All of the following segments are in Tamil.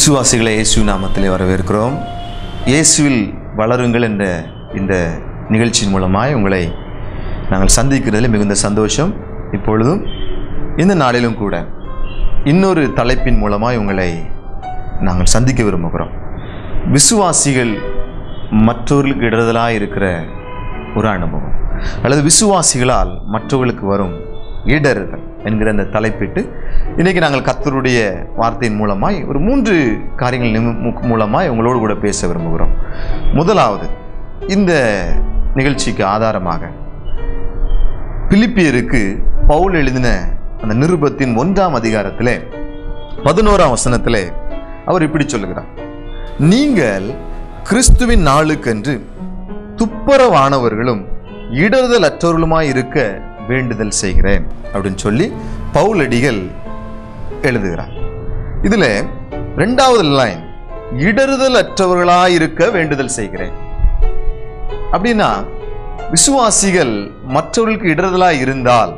விசுவாசிகளை இயேசு நாமத்திலே வரவேற்கிறோம் இயேசுவில் வளருங்கள் என்ற இந்த நிகழ்ச்சியின் மூலமாய் உங்களை நாங்கள் சந்திக்கிறதில் மிகுந்த சந்தோஷம் இப்பொழுதும் இந்த நாளிலும் கூட இன்னொரு தலைப்பின் மூலமாய் உங்களை நாங்கள் சந்திக்க விரும்புகிறோம் விசுவாசிகள் மற்றவர்களுக்கு இடறுதலாக இருக்கிற ஒரு அனுபவம் அல்லது விசுவாசிகளால் மற்றவர்களுக்கு வரும் இடறுதல் என்கிற அந்த தலைப்பிட்டு இன்றைக்கி நாங்கள் கர்த்தருடைய வார்த்தையின் மூலமாய் ஒரு மூன்று காரியங்கள் நிமு- மு- மூலமாய் உங்களோடு கூட பேச விரும்புகிறோம் முதலாவது இந்த நிகழ்ச்சிக்கு ஆதாரமாக பிலிப்பியருக்கு பவுல் எழுதின அந்த நிருபத்தின் ஒன்றாம் அதிகாரத்திலே பதினோராம் வசனத்திலே அவர் இப்படி சொல்லுகிறார் நீங்கள் கிறிஸ்துவின் நாளுக்கென்று துப்புரவானவர்களும் இடறுதல் அற்றவர்களுமாய் இருக்க வேண்டுதல் செய்கிறேன் அப்படின்னு சொல்லி பவுலடிகள் எழுதுகிறார் இதுல ரெண்டாவது லைன் இடறுதல் அற்றவர்களாய் இருக்க வேண்டுதல் செய்கிறேன் அப்படின்னா விசுவாசிகள் மற்றவர்களுக்கு இடறுதலாய் இருந்தால்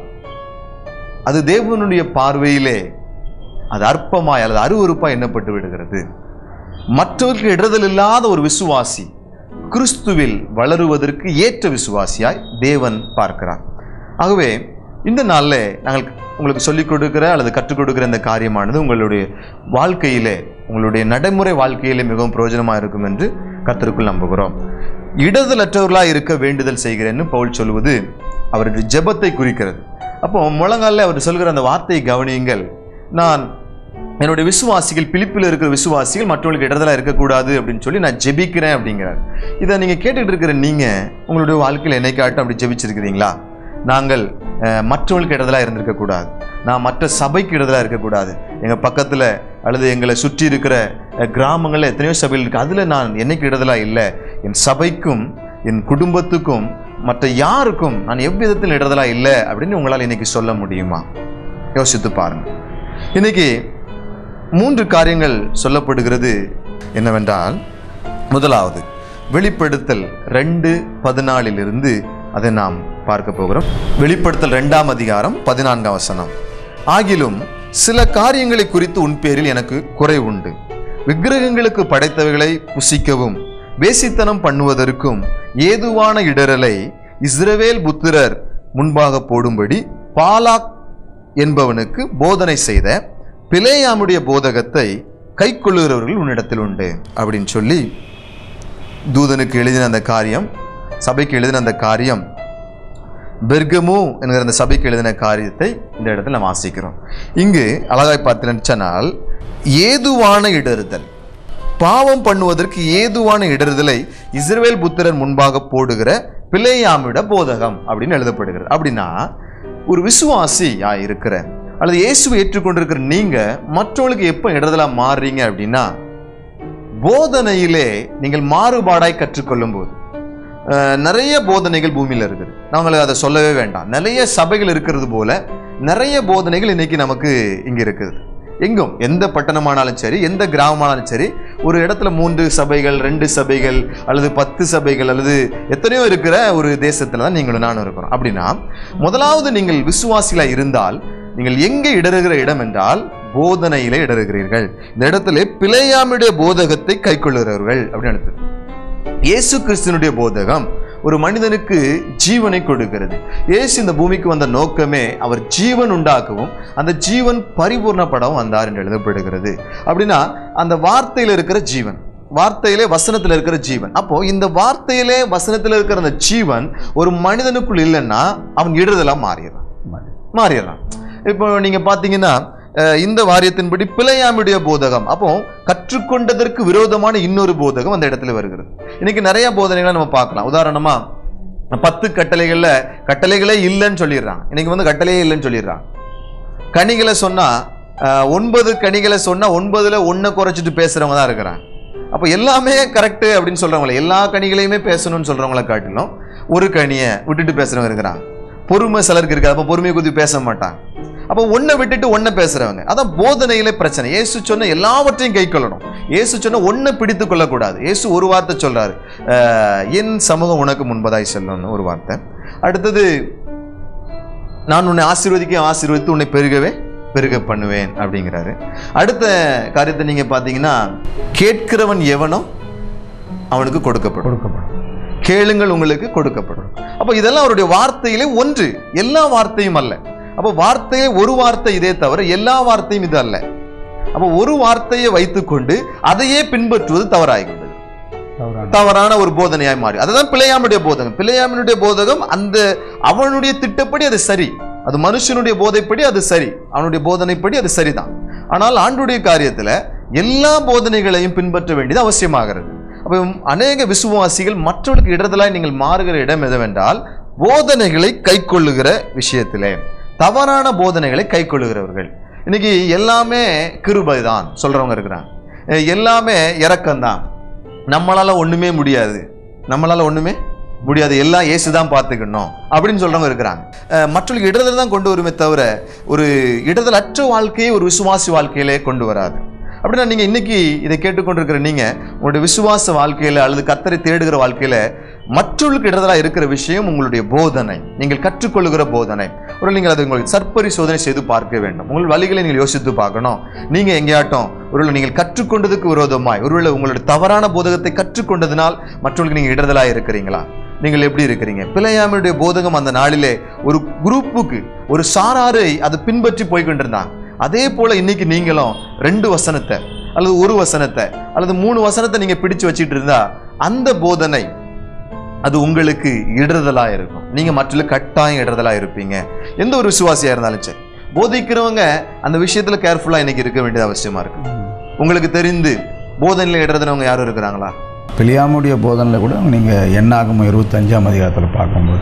அது தேவனுடைய பார்வையிலே அது அற்பமாய் அல்லது அருவருப்பாய் எண்ணப்பட்டு விடுகிறது மற்றவருக்கு இடறுதல் இல்லாத ஒரு விசுவாசி கிறிஸ்துவில் வளருவதற்கு ஏற்ற விசுவாசியாய் தேவன் பார்க்கிறார் ஆகவே இந்த நாளில் நாங்கள் உங்களுக்கு சொல்லிக் கொடுக்கிற அல்லது கற்றுக் கொடுக்கிற இந்த காரியமானது உங்களுடைய வாழ்க்கையிலே உங்களுடைய நடைமுறை வாழ்க்கையிலே மிகவும் பிரயோஜனமாக இருக்கும் என்று கர்த்தருக்குள் நம்புகிறோம் இடதலற்றவர்களாக இருக்க வேண்டுதல் செய்கிறேன்னு பவுல் சொல்வது அவருடைய ஜெபத்தை குறிக்கிறது அப்போ முழங்காலில் அவர் சொல்கிற அந்த வார்த்தையை கவனியுங்கள் நான் என்னுடைய விசுவாசிகள் பிலிப்பில் இருக்கிற விசுவாசிகள் மற்றவங்களுக்கு இடதலாக இருக்கக்கூடாது அப்படின்னு சொல்லி நான் ஜெபிக்கிறேன் அப்படிங்கிறார் இதை நீங்கள் கேட்டுட்டு இருக்கிற நீங்கள் உங்களுடைய வாழ்க்கையில் என்னைக்காட்டும் அப்படி ஜெபிச்சிருக்கிறீங்களா நாங்கள் அஹ், மற்றவங்களுக்கு இடதலாக இருந்திருக்கக்கூடாது நான் மற்ற சபைக்கு இடதலாக இருக்கக்கூடாது எங்கள் பக்கத்தில் அல்லது எங்களை சுற்றி இருக்கிற அஹ், கிராமங்களில் எத்தனையோ சபைகள் இருக்குது அதில் நான் என்னைக்கு இடதலாக இல்லை என் சபைக்கும் என் குடும்பத்துக்கும் மற்ற யாருக்கும் நான் எவ்விதத்தில் இடதலாக இல்லை அப்படின்னு உங்களால் இன்னைக்கு சொல்ல முடியுமா யோசித்து பாருங்க இன்னைக்கு மூன்று காரியங்கள் சொல்லப்படுகிறது என்னவென்றால் முதலாவது வெளிப்படுத்தல் ரெண்டு பதினாலிலிருந்து அதை நாம் பார்க்க போகிறோம் வெளிப்படுத்தல் ரெண்டாம் அதிகாரம் பதினான்காம் வசனம் ஆகிலும் சில காரியங்களை குறித்து உன் பேரில் எனக்கு குறை உண்டு விக்கிரகங்களுக்கு படைத்தவைகளை புசிக்கவும் வேசித்தனம் பண்ணுவதற்கும் ஏதுவான இடரலை இஸ்ரவேல் புத்திரர் முன்பாக போடும்படி பாலாக் என்பவனுக்கு போதனை செய்த பிலேயாமுடைய போதகத்தை கைக்கொள்ளுகிறவர்கள் உன்னிடத்தில் உண்டு அப்படின்னு சொல்லி தூதனுக்கு எழுதின அந்த காரியம் சபைக்கு எழுதின அந்த காரியம் பெர்கமு என்கிற அந்த சபைக்கு எழுதின காரியத்தை இந்த இடத்துல நாம் வாசிக்கிறோம் இங்கு அழகாய் பார்த்துனால் ஏதுவான இடறுதல் பாவம் பண்ணுவதற்கு ஏதுவான இடறுதலை இஸ்ரவேல் புத்திரர் முன்பாக போடுகிற பிள்ளையாமிட போதகம் அப்படின்னு எழுதப்படுகிறது அப்படின்னா ஒரு விசுவாசியா இருக்கிற அல்லது இயேசுவை ஏற்றுக்கொண்டிருக்கிற நீங்க மற்றவங்களுக்கு எப்போ இடறுதலா மாறுறீங்க அப்படின்னா போதனையிலே நீங்கள் மாறுபாடாய் கற்றுக்கொள்ளும் போது அஹ், நிறைய போதனைகள் பூமியில் இருக்குது நாங்களுக்கு அதை சொல்லவே வேண்டாம் நிறைய சபைகள் இருக்கிறது போல நிறைய போதனைகள் இன்னைக்கு நமக்கு இங்க இருக்குது எங்கும் எந்த பட்டணமானாலும் சரி எந்த கிராமமானாலும் சரி ஒரு இடத்துல மூன்று சபைகள் ரெண்டு சபைகள் அல்லது பத்து சபைகள் அல்லது எத்தனையோ இருக்கிற ஒரு தேசத்துல தான் நீங்களும் நானும் இருக்கிறோம் அப்படின்னா முதலாவது நீங்கள் விசுவாசிகளா இருந்தால் நீங்கள் எங்கே இடறுகிற இடம் என்றால் போதனையிலே இடறுகிறீர்கள் இந்த இடத்துல பிழையாமுடைய போதகத்தை கைக்கொள்ளுகிறவர்கள் அப்படின்னு எடுத்து இயேசு கிறிஸ்துனுடைய போதகம் ஒரு மனிதனுக்கு ஜீவனை கொடுக்கிறது இயேசு இந்த பூமிக்கு வந்த நோக்கமே அவர் ஜீவன் உண்டாக்கவும் அந்த ஜீவன் பரிபூர்ணப்படவும் வந்தார் என்று எழுதப்படுகிறது அப்படின்னா அந்த வார்த்தையில் இருக்கிற ஜீவன் வார்த்தையிலே வசனத்தில் இருக்கிற ஜீவன் அப்போ இந்த வார்த்தையிலே வசனத்தில் இருக்கிற அந்த ஜீவன் ஒரு மனிதனுக்குள் இல்லைன்னா அவன் இடறுதலா மாறிடுறான் மாறிடலாம் இப்போ நீங்க பார்த்தீங்கன்னா அஹ், இந்த வாரியத்தின்படி பிழையாமுடைய போதகம் அப்போ கற்றுக்கொண்டதற்கு விரோதமான இன்னொரு போதகம் அந்த இடத்துல வருகிறது இன்னைக்கு நிறைய போதனைகளை நம்ம பார்க்கலாம் உதாரணமா பத்து கட்டளைகள்ல கட்டளைகளே இல்லைன்னு சொல்லிடுறான் இன்னைக்கு வந்து கட்டளையே இல்லைன்னு சொல்லிடுறான் கனிகளை சொன்னா அஹ், ஒன்பது கனிகளை சொன்னா ஒன்பதுல ஒன்றை குறைச்சிட்டு பேசுறவங்க தான் இருக்கிறான் அப்போ எல்லாமே கரெக்டு அப்படின்னு சொல்றவங்கள எல்லா கனிகளையுமே பேசணும்னு சொல்றவங்கள காட்டிலும் ஒரு கனியை விட்டுட்டு பேசுறவங்க இருக்கிறான் பொறுமை சிலருக்கு இருக்காது அப்போ பொறுமையை குறித்து பேச மாட்டாங்க அப்போ ஒன்றை விட்டுட்டு ஒன்றை பேசுறவங்க அதான் போதனையிலே பிரச்சனை இயேசு சொன்ன எல்லாவற்றையும் கை கொள்ளணும் இயேசு சொன்ன ஒன்றை பிடித்து கொள்ளக்கூடாது இயேசு ஒரு வார்த்தை சொல்றாரு அஹ், என் சமூகம் உனக்கு முன்பதாய் செல்லணும்னு ஒரு வார்த்தை அடுத்தது நான் உன்னை ஆசீர்வதிக்க ஆசீர்வதித்து உன்னை பெருகவே பெருக பண்ணுவேன் அப்படிங்கிறாரு அடுத்த காரியத்தை நீங்க பார்த்தீங்கன்னா கேட்கிறவன் எவனோ அவனுக்கு கொடுக்கப்படும் கொடுக்கப்படும் கேளுங்கள் உங்களுக்கு கொடுக்கப்படும் அப்போ இதெல்லாம் அவருடைய வார்த்தையிலே ஒன்று எல்லா வார்த்தையும் அல்ல அப்போ வார்த்தையிலே ஒரு வார்த்தை இதே தவிர எல்லா வார்த்தையும் இது அல்ல அப்போ ஒரு வார்த்தையை வைத்துக்கொண்டு அதையே பின்பற்றுவது தவறாகிவிட்டது தவறான தவறான ஒரு போதனையாய் மாறி அதுதான் பிள்ளையாமுடைய போதகம் பிள்ளையாமனுடைய போதகம் அந்த அவனுடைய திட்டப்படி அது சரி அது மனுஷனுடைய போதைப்படி அது சரி அவனுடைய போதனைப்படி அது சரிதான் ஆனால் ஆண்டுடைய காரியத்துல எல்லா போதனைகளையும் பின்பற்ற வேண்டியது அவசியமாகிறது அப்போ அநேக விசுவாசிகள் மற்றவர்களுக்கு இடர்தலாய் நீங்கள் மாறுகிற இடம் எதுவென்றால் போதனைகளை கைக்கொள்ளுகிற விஷயத்திலே தவறான போதனைகளை கைக்கொள்ளுகிறவர்கள் இன்னைக்கு எல்லாமே கிருபை தான் சொல்றவங்க இருக்கிறாங்க அஹ் எல்லாமே இரக்கம்தான் நம்மளால ஒண்ணுமே முடியாது நம்மளால ஒண்ணுமே முடியாது எல்லாம் இயேசு தான் பார்த்துக்கணும் அப்படின்னு சொல்றவங்க இருக்கிறாங்க அஹ் மற்றவர்களுக்கு இடத்துல தான் கொண்டு வருமே தவிர ஒரு இடதல் அற்ற வாழ்க்கையை ஒரு விசுவாசி வாழ்க்கையிலே கொண்டு வராது அப்படின்னா நீங்க இன்னைக்கு இதை கேட்டுக்கொண்டிருக்கிற நீங்க உங்களுடைய விசுவாச வாழ்க்கையில அல்லது கத்தரை தேடுகிற வாழ்க்கையில மற்றவர்களுக்கு இடதலா இருக்கிற விஷயம் உங்களுடைய போதனை நீங்கள் கற்றுக்கொள்ளுகிற போதனை ஒரு நீங்கள் அதை உங்களுக்கு சற்பரிசோதனை செய்து பார்க்க வேண்டும் உங்கள் வழிகளை நீங்கள் யோசித்து பார்க்கணும் நீங்க எங்கேயாட்டும் ஒருவேளை நீங்கள் கற்றுக்கொண்டதுக்கு விரோதமாய் ஒருவேளை உங்களுடைய தவறான போதகத்தை கற்றுக்கொண்டதினால் மற்றவர்களுக்கு நீங்க இடதலா இருக்கிறீங்களா நீங்கள் எப்படி இருக்கிறீங்க பிள்ளையாமையுடைய போதகம் அந்த நாளிலே ஒரு குரூப்புக்கு ஒரு சாராரை அதை பின்பற்றி போய்கொண்டிருந்தாங்க அதே போல இன்னைக்கு நீங்களும் ரெண்டு வசனத்தை அல்லது ஒரு வசனத்தை அல்லது மூணு வசனத்தை நீங்க பிடிச்சு வச்சிட்டு இருந்தா அந்த போதனை அது உங்களுக்கு இடறுதலா இருக்கும் நீங்க மற்றவர்களுக்கு கட்டாயம் இடறுதலா இருப்பீங்க எந்த ஒரு விசுவாசியா இருந்தாலும் சரி போதிக்கிறவங்க அந்த விஷயத்துல கேர்ஃபுல்லா இன்னைக்கு இருக்க வேண்டியது அவசியமா இருக்கு உங்களுக்கு தெரிந்து போதனையில இடறுதனவங்க யாரும் இருக்கிறாங்களா பிளியாமுடைய போதனையில் கூட நீங்கள் எண்ணாகும் இருபத்தஞ்சாம் அதிகாரத்தில் பார்க்கும்போது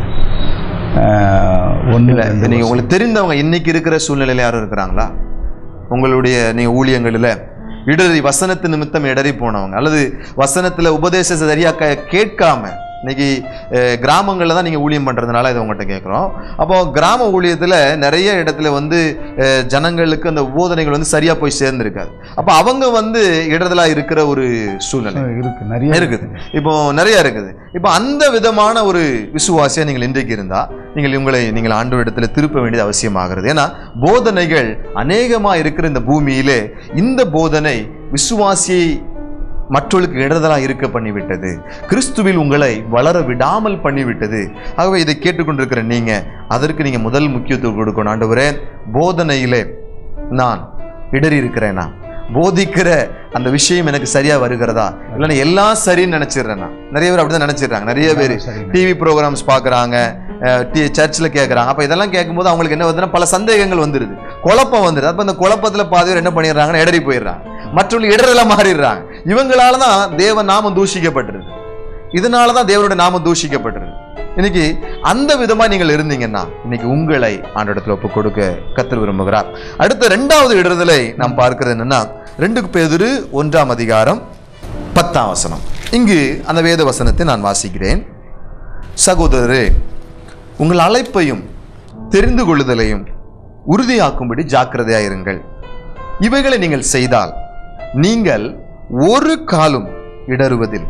ஒன்று இல்ல இந்த நீங்க உங்களுக்கு தெரிந்தவங்க இன்னைக்கு இருக்கிற சூழ்நிலையில யாரும் இருக்கிறாங்களா உங்களுடைய நீங்க ஊழியங்களில் இடறி வசனத்து நிமித்தம் இடறி போனவங்க அல்லது வசனத்துல உபதேசத்தை சரியா க- கேட்காம இன்னைக்கு அஹ், கிராமங்கள்ல தான் நீங்க ஊழியம் பண்றதுனால இதை உங்கள்கிட்ட கேட்குறோம் அப்போ கிராம ஊழியத்துல நிறைய இடத்துல வந்து அஹ், ஜனங்களுக்கு அந்த போதனைகள் வந்து சரியா போய் சேர்ந்திருக்காது அப்போ அவங்க வந்து இடறதலா இருக்கிற ஒரு சூழ்நிலை இருக்கு நிறைய இருக்குது இப்போ நிறைய இருக்குது இப்போ அந்த விதமான ஒரு விசுவாசியா நீங்கள் இன்றைக்கு இருந்தா நீங்கள் உங்களை நீங்கள் ஆண்டு இடத்துல திருப்ப வேண்டியது அவசியமாகிறது ஏன்னா போதனைகள் அநேகமா இருக்கிற இந்த பூமியிலே இந்த போதனை விசுவாசியை மற்றவர்களுக்கு இடதலா இருக்க பண்ணிவிட்டது கிறிஸ்துவில் உங்களை வளர விடாமல் பண்ணிவிட்டது ஆகவே இதை கேட்டுக்கொண்டிருக்கிற நீங்க அதற்கு நீங்க முதல் முக்கியத்துவம் கொடுக்கணும் ஆண்டவரே போதனையிலே நான் இடறி இருக்கிறேனா போதிக்கிற அந்த விஷயம் எனக்கு சரியா வருகிறதா இல்லைன்னா எல்லாம் சரின்னு நினைச்சிடுறேன் நான் நிறைய பேர் அப்படிதான் நினைச்சிடுறாங்க நிறைய பேர் சரிங்க. டிவி ப்ரோக்ராம்ஸ் பார்க்குறாங்க சர்ச்சில் கேட்குறாங்க அப்போ இதெல்லாம் கேட்கும்போது அவங்களுக்கு என்ன வருதுன்னா பல சந்தேகங்கள் வந்துடுது குழப்பம் வந்துடுது அப்போ அந்த குழப்பத்தில் பாதி பேர் என்ன பண்ணிடுறாங்கன்னா இடறி போயிடுறாங்க மற்றவங்க இடரெல்லாம் மாறிடுறாங்க இவங்களால தான் தேவ நாமம் தூஷிக்கப்பட்டிருது இதனால தான் தேவனுடைய நாமம் தூஷிக்கப்பட்டிருது இன்னைக்கு அந்த விதமா நீங்கள் இருந்தீங்கன்னா இன்னைக்கு உங்களை ஆண்டோடத்துல ஒப்பு கொடுக்க கத்தர் விரும்புகிறார் அடுத்த ரெண்டாவது இடர்தலை நாம் பார்க்கிறது என்னன்னா ரெண்டு பேதுரு ஒன்றாம் அதிகாரம் பத்தாம் வசனம் இங்கு அந்த வேத வசனத்தை நான் வாசிக்கிறேன் சகோதரரே உங்கள் அழைப்பையும் தெரிந்து கொள்ளுதலையும் உறுதியாக்கும்படி ஜாக்கிரதையாயிருங்கள் இவைகளை நீங்கள் செய்தால் நீங்கள் ஒரு காலும் இடறுவதில்லை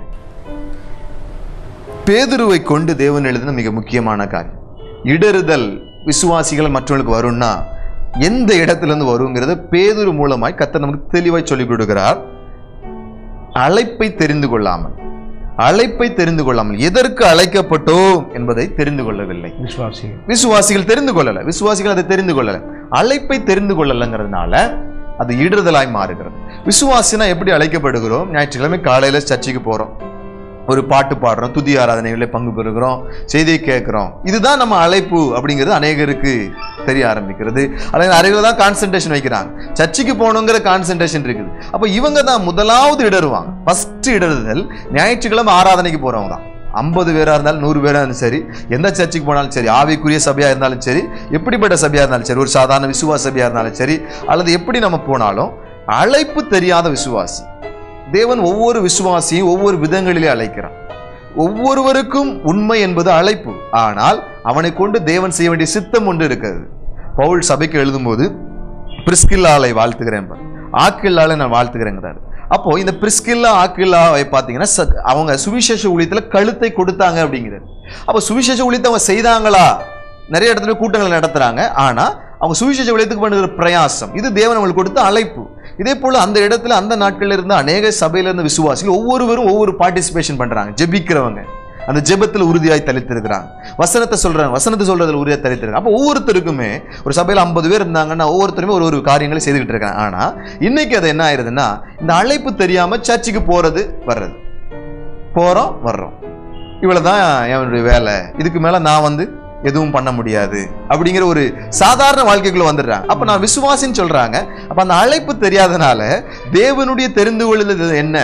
பேதுருவை கொண்டு தேவன் எழுதின மிக முக்கியமான காரியம் இடறுதல் விசுவாசிகள் மற்றவங்களுக்கு வரும்னா எந்த இடத்துல இருந்து வருங்கிறத பேதுரு மூலமாய் கர்த்தர் நமக்கு தெளிவாய் சொல்லிக் கொடுக்கிறார் அழைப்பை தெரிந்து கொள்ளாமல் அழைப்பை தெரிந்து கொள்ளாமல் எதற்கு அழைக்கப்பட்டோம் என்பதை தெரிந்து கொள்ளவில்லை விசுவாசிகள் விசுவாசிகள் தெரிந்து கொள்ளல விசுவாசிகள் அதை தெரிந்து கொள்ளல அழைப்பை தெரிந்து கொள்ளலைங்கிறதுனால அது இடறுதலாய் மாறுகிறது விசுவாசினா எப்படி அழைக்கப்படுகிறோம் ஞாயிற்றுக்கிழமை காலையில சர்ச்சுக்கு போறோம் ஒரு பாட்டு பாடுறோம் துதி ஆராதனைகளில் பங்கு பெறுகிறோம் செய்தியை கேட்குறோம் இதுதான் நம்ம அழைப்பு அப்படிங்கிறது அநேகருக்கு தெரிய ஆரம்பிக்கிறது அல்லது அறையில் தான் கான்சன்ட்ரேஷன் வைக்கிறாங்க சர்ச்சுக்கு போகணுங்கிற கான்சன்ட்ரேஷன் இருக்குது அப்போ இவங்க தான் முதலாவது இடறுவாங்க ஃபர்ஸ்ட் இடறுதல் ஞாயிற்றுக்கிழமை ஆராதனைக்கு போறவங்க தான் ஐம்பது பேராக இருந்தாலும் நூறு பேராக இருந்தாலும் சரி எந்த சர்ச்சுக்கு போனாலும் சரி ஆவிக்குரிய சபையாக இருந்தாலும் சரி எப்படிப்பட்ட சபையாக இருந்தாலும் சரி ஒரு சாதாரண விசுவாச சபையாக இருந்தாலும் சரி அல்லது எப்படி நம்ம போனாலும் அழைப்பு தெரியாத விசுவாசி தேவன் ஒவ்வொரு விசுவாசியும் ஒவ்வொரு விதங்களிலே அழைக்கிறான் ஒவ்வொருவருக்கும் உண்மை என்பது அழைப்பு ஆனால் அவனை கொண்டு தேவன் செய்ய வேண்டிய சித்தம் ஒன்று இருக்கிறது பவுல் சபைக்கு எழுதும்போது பிரிஸ்கில்லாலை வாழ்த்துகிறேன் பார். ஆக்கில்லாலை நான் வாழ்த்துகிறேங்கிறாரு அப்போ இந்த பிரிஸ்கில்லா ஆக்கில்லாவை பார்த்தீங்கன்னா ச- அவங்க சுவிசேஷ ஊழியத்தில் கழுத்தை கொடுத்தாங்க அப்படிங்கிறாரு அப்போ சுவிசேஷ ஊழியத்தை அவங்க செய்தாங்களா நிறைய இடத்துல கூட்டங்கள் நடத்துறாங்க ஆனா அவங்க சுவிசேஷ விளையத்துக்கு பண்ணுகிற பிரயாசம் இது தேவன் அவங்களுக்கு கொடுத்த அழைப்பு இதே போல அந்த இடத்துல அந்த நாட்கள்ல இருந்த அநேக சபையில இருந்த விசுவாசிகள் ஒவ்வொருவரும் ஒவ்வொரு பார்ட்டிசிபேஷன் பண்றாங்க ஜெபிக்கிறவங்க அந்த ஜெபத்தில் உறுதியாய் தளித்திருக்கிறாங்க வசனத்தை சொல்றாங்க வசனத்தை சொல்றதுல உறுதியாக தளித்திருக்காங்க அப்போ ஒவ்வொருத்தருக்குமே ஒரு சபையில் ஐம்பது பேர் இருந்தாங்கன்னா ஒவ்வொருத்தருமே ஒரு ஒரு காரியங்களை செய்துக்கிட்டு இருக்காங்க ஆனா இன்னைக்கு அது என்ன ஆயிருதுன்னா இந்த அழைப்பு தெரியாம சர்ச்சுக்கு போறது வர்றது போறோம் வர்றோம் இவ்வளவுதான் என்னுடைய வேலை இதுக்கு மேல நான் வந்து எதுவும் பண்ண முடியாது அப்படிங்கிற ஒரு சாதாரண வாழ்க்கைக்குள்ள வந்துடுறாங்க அப்ப நான் விசுவாசின்னு சொல்றாங்க அப்ப அந்த அழைப்பு தெரியாதனால தேவனுடைய தெரிந்து கொள்ளுதல் என்ன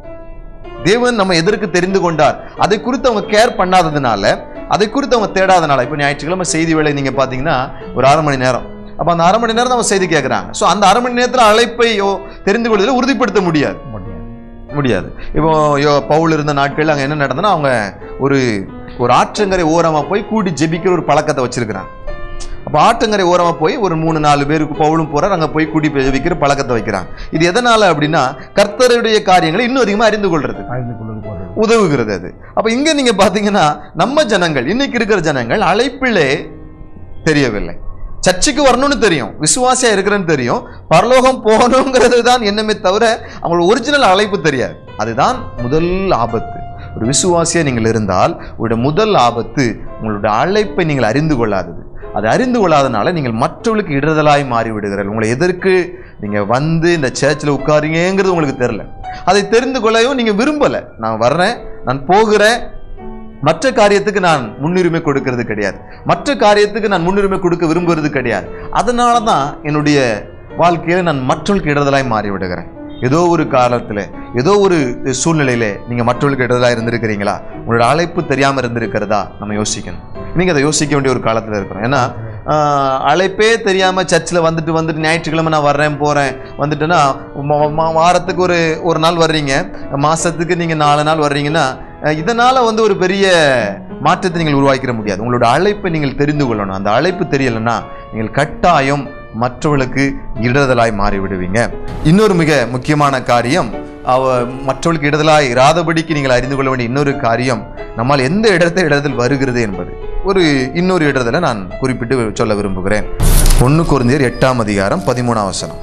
தேவன் நம்ம எதற்கு தெரிந்து கொண்டார் அதை குறித்து அவங்க கேர் பண்ணாததுனால அதை குறித்து அவங்க தேடாதனால இப்போ ஞாயிற்றுக்கிழமை செய்தி வேலை நீங்க பாத்தீங்கன்னா ஒரு அரை மணி நேரம் அப்ப அந்த அரை மணி நேரம் தான் அவங்க செய்தி கேட்குறாங்க ஸோ அந்த அரை மணி நேரத்தில் அழைப்பையோ தெரிந்து கொள்வதில் உறுதிப்படுத்த முடியாது முடியாது முடியாது இப்போ யோ பவுல் இருந்த நாட்கள் அங்கே என்ன நடந்ததுன்னா அவங்க ஒரு ஒரு ஆற்றங்கரை ஓரமாக போய் கூடி ஜெபிக்கிற ஒரு பழக்கத்தை வச்சிருக்கிறாங்க அப்போ ஆற்றங்கரை ஓரமாக போய் ஒரு மூணு நாலு பேருக்கு பவுலும் போறார் அங்கே போய் கூடி ஜெபிக்கிற பழக்கத்தை வைக்கிறாங்க இது எதனால அப்படின்னா கர்த்தருடைய காரியங்களை இன்னும் அதிகமாக அறிந்து கொள்றது அறிந்து கொள்வது போகிறது உதவுகிறது அது அப்போ இங்கே நீங்க பார்த்தீங்கன்னா நம்ம ஜனங்கள் இன்னைக்கு இருக்கிற ஜனங்கள் அழைப்பிலே தெரியவில்லை சர்ச்சுக்கு வரணும்னு தெரியும் விசுவாசியா இருக்கிறேன்னு தெரியும் பரலோகம் போகணுங்கிறது தான் எண்ணமே தவிர அவங்களோட ஒரிஜினல் அழைப்பு தெரியாது அதுதான் முதல் ஆபத்து ஒரு விசுவாசியா நீங்கள் இருந்தால் உங்களுடைய முதல் ஆபத்து உங்களுடைய அழைப்பை நீங்கள் அறிந்து கொள்ளாதது அதை அறிந்து கொள்ளாதனால நீங்கள் மற்றவர்களுக்கு இடர்தலாய் மாறி விடுகிறீர்கள் உங்களை எதற்கு நீங்க வந்து இந்த சர்ச்சில் உட்காருங்கிறது உங்களுக்கு தெரியல அதை தெரிந்து கொள்ளவும் நீங்க விரும்பல நான் வர்றேன் நான் போகிறேன் மற்ற காரியத்துக்கு நான் முன்னுரிமை கொடுக்கிறது கிடையாது மற்ற காரியத்துக்கு நான் முன்னுரிமை கொடுக்க விரும்புறது கிடையாது அதனால தான் என்னுடைய வாழ்க்கையில நான் மற்றவர்களுக்கு இடதலாய் மாறி விடுகிறேன் ஏதோ ஒரு காலத்துல ஏதோ ஒரு சூழ்நிலையில நீங்க மற்றவர்களுக்கு இடதலாக இருந்திருக்கிறீங்களா உங்களோட அழைப்பு தெரியாம இருந்திருக்கிறதா நம்ம யோசிக்கணும் நீங்க அதை யோசிக்க வேண்டிய ஒரு காலத்துல இருக்கிறோம் ஏன்னா ஆஹ், அழைப்பே தெரியாம சர்ச்சில் வந்துட்டு வந்துட்டு ஞாயிற்றுக்கிழமை நான் வர்றேன் போறேன் வந்துட்டுன்னா ம- ம- வாரத்துக்கு ஒரு ஒரு நாள் வர்றீங்க மாசத்துக்கு நீங்க நாலு நாள் வர்றீங்கன்னா அஹ், இதனால வந்து ஒரு பெரிய மாற்றத்தை நீங்கள் உருவாக்கிட முடியாது உங்களோட அழைப்பை நீங்கள் தெரிந்து கொள்ளணும் அந்த அழைப்பு தெரியலைன்னா நீங்கள் கட்டாயம் மற்றவர்களுக்கு இடதலாய் மாறி விடுவீங்க இன்னொரு மிக முக்கியமான காரியம் அவ மற்றவர்களுக்கு இடதலாய் இராதபடிக்கு நீங்கள் அறிந்து கொள்ள வேண்டிய இன்னொரு காரியம் நம்மால் எந்த இடத்தை இடத்தில் வருகிறது என்பது ஒரு இன்னொரு இடத்துல நான் குறிப்பிட்டு சொல்ல விரும்புகிறேன் ஒன்று குருந்தியர் எட்டாம் அதிகாரம் பதிமூணாம் வசனம்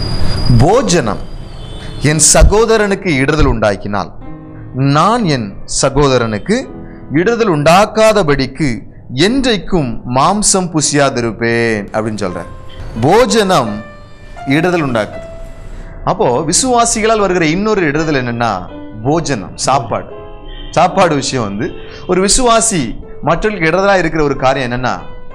போஜனம் என் சகோதரனுக்கு இடதல் உண்டாக்கினால் நான் என் சகோதரனுக்கு இடதல் உண்டாக்காதபடிக்கு என்றைக்கும் மாம்சம் புசியாதிருப்பேன் அப்படின்னு சொல்றேன் போஜனம் இடதல் உண்டாக்குது அப்போ விசுவாசிகளால் வருகிற இன்னொரு இடதல் என்னன்னா போஜனம் சாப்பாடு சாப்பாடு விஷயம் வந்து ஒரு விசுவாசி மற்றவர்களுக்கு இடதலா இருக்கிற ஒரு காரியம் என்னன்னா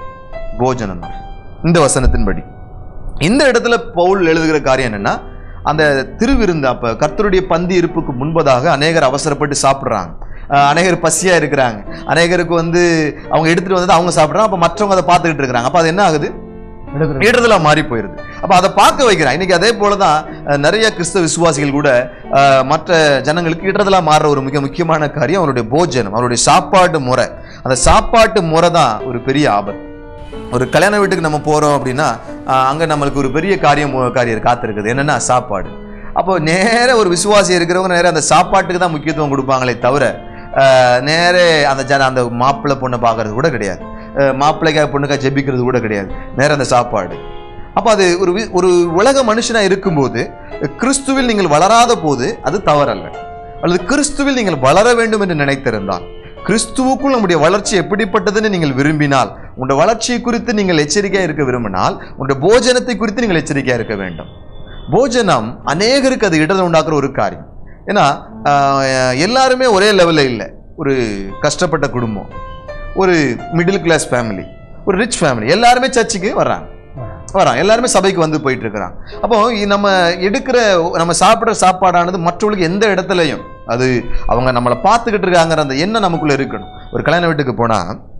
போஜனம் தான் இந்த வசனத்தின்படி இந்த இடத்துல பவுல் எழுதுகிற காரியம் என்னன்னா அந்த திருவிருந்து அப்ப கர்த்தருடைய பந்தி இருப்புக்கு முன்பதாக அநேகர் அவசரப்பட்டு சாப்பிடுறாங்க அஹ் அநேகர் பசியா இருக்கிறாங்க அநேகருக்கு வந்து அவங்க எடுத்துட்டு வந்து அவங்க சாப்பிடுறாங்க அப்ப மற்றவங்க அதை பார்த்துக்கிட்டு இருக்கிறாங்க அப்ப அது என்ன ஆகுது எடுக்கிறது இடத்துல மாறி போயிருது அப்ப அதை பார்க்க வைக்கிறான் இன்னைக்கு அதே போலதான் அஹ், நிறைய கிறிஸ்தவ விசுவாசிகள் கூட அஹ், மற்ற ஜனங்களுக்கு இடத்துல மாறுற ஒரு மிக முக்கியமான காரியம் அவருடைய போஜனம் அவருடைய சாப்பாட்டு முறை அந்த சாப்பாட்டு முறை தான் ஒரு பெரிய ஆபத்து ஒரு கல்யாண வீட்டுக்கு நம்ம போறோம் அப்படின்னா அஹ், அங்க நம்மளுக்கு ஒரு பெரிய காரியம் காரியம் காத்திருக்குது என்னன்னா சாப்பாடு அப்போ நேர ஒரு விசுவாசி இருக்கிறவங்க நேர அந்த சாப்பாட்டுக்கு தான் முக்கியத்துவம் கொடுப்பாங்களே தவிர அஹ், நேரே அந்த ஜன அந்த மாப்பிள்ளை பொண்ணை பார்க்கறது கூட கிடையாது அஹ், மாப்பிள்ளைக்காக பொண்ணுக்காக ஜெபிக்கிறது கூட கிடையாது நேர அந்த சாப்பாடு அப்போ அது ஒரு வி- ஒரு உலக மனுஷனா இருக்கும்போது கிறிஸ்துவில் நீங்கள் வளராத போது அது தவறல்ல அல்லது கிறிஸ்துவில் நீங்கள் வளர வேண்டும் என்று நினைத்திருந்தால் கிறிஸ்துவுக்குள் நம்முடைய வளர்ச்சி எப்படிப்பட்டதுன்னு நீங்கள் விரும்பினால் உங்களுடைய வளர்ச்சியை குறித்து நீங்கள் எச்சரிக்கையாக இருக்க விரும்பினால் உங்களுடைய போஜனத்தை குறித்து நீங்கள் எச்சரிக்கையாக இருக்க வேண்டும் போஜனம் அநேகருக்கு அது இடர்ல உண்டாக்குற ஒரு காரியம் ஏன்னா ஆஹ், எல்லாருமே ஒரே லெவலில் இல்லை ஒரு கஷ்டப்பட்ட குடும்பம் ஒரு மிடில் கிளாஸ் ஃபேமிலி ஒரு ரிச் ஃபேமிலி எல்லாருமே சர்ச்சுக்கு வர்றாங்க வரான் எல்லாருமே சபைக்கு வந்து போயிட்டு இருக்கிறான் அப்போ இ- நம்ம எடுக்கிற நம்ம சாப்பிட்ற சாப்பாடானது மற்றவங்களுக்கு எந்த இடத்துலையும் அது அவங்க நம்மளை பார்த்துக்கிட்டு இருக்காங்கிற அந்த எண்ணம் நமக்குள்ள இருக்கணும் ஒரு கல்யாண வீட்டுக்கு போனா